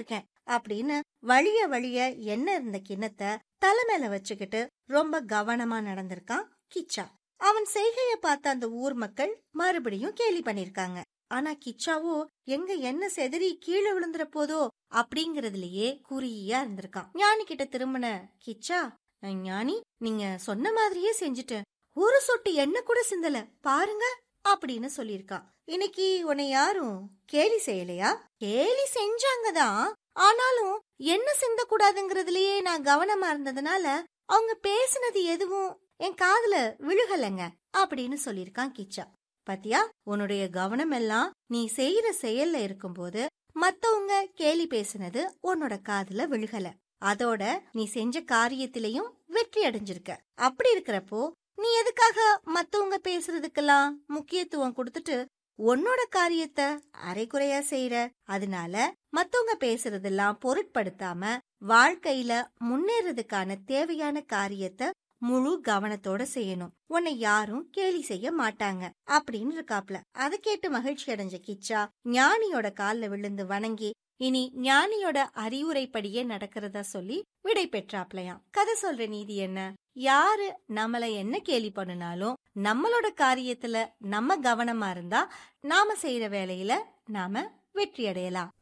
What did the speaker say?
இருக்கேன் அப்படின்னு வழிய வழிய என்ன இருந்த கிண்ணத்தை தலை மேல வச்சுக்கிட்டு ரொம்ப கவனமா நடந்திருக்கான் கிச்சா அவன் செய்கைய பார்த்த அந்த ஊர் மக்கள் மறுபடியும் கேலி பண்ணிருக்காங்க ஆனா கிச்சாவோ எங்க என்ன செதறி கீழே விழுந்துற போதோ அப்படிங்கறதுலயே குறியா இருந்திருக்கான் ஞானி கிட்ட திரும்பின கிச்சா ஞானி நீங்க சொன்ன மாதிரியே செஞ்சுட்டேன் ஒரு சொட்டு எண்ணெய் கூட சிந்தல பாருங்க அப்படின்னு சொல்லியிருக்கான் இன்னைக்கு உன்னை யாரும் கேலி செய்யலையா கேலி செஞ்சாங்கதான் ஆனாலும் என்ன சிந்த கூடாதுங்கிறதுலயே நான் கவனமா இருந்ததுனால அவங்க பேசினது எதுவும் என் காதுல விழுகலைங்க அப்படின்னு சொல்லியிருக்கான் கிச்சா பாத்தியா உன்னுடைய கவனம் எல்லாம் நீ செய்யற செயல்ல இருக்கும்போது மத்தவங்க கேலி பேசினது உன்னோட காதுல விழுகல அதோட நீ செஞ்ச காரியத்திலையும் வெற்றி அடைஞ்சிருக்க அப்படி இருக்கிறப்போ நீ எதுக்காக மத்தவங்க பேசுறதுக்கெல்லாம் முக்கியத்துவம் கொடுத்துட்டு உன்னோட காரியத்தை அரைக்குறையா செய்யற அதனால மத்தவங்க பேசுறதெல்லாம் பொருட்படுத்தாம வாழ்க்கையில முன்னேறதுக்கான தேவையான காரியத்தை முழு கவனத்தோட செய்யணும் உன்னை யாரும் கேலி செய்ய மாட்டாங்க அப்படின்னு இருக்காப்ல அதை கேட்டு மகிழ்ச்சி அடைஞ்ச கிச்சா ஞானியோட கால்ல விழுந்து வணங்கி இனி ஞானியோட அறிவுரைப்படியே நடக்கிறதா சொல்லி விடை பெற்றாப்லயாம் கதை சொல்ற நீதி என்ன யாரு நம்மள என்ன கேலி பண்ணினாலும் நம்மளோட காரியத்துல நம்ம கவனமா இருந்தா நாம செய்யற வேலையில நாம வெற்றி அடையலாம்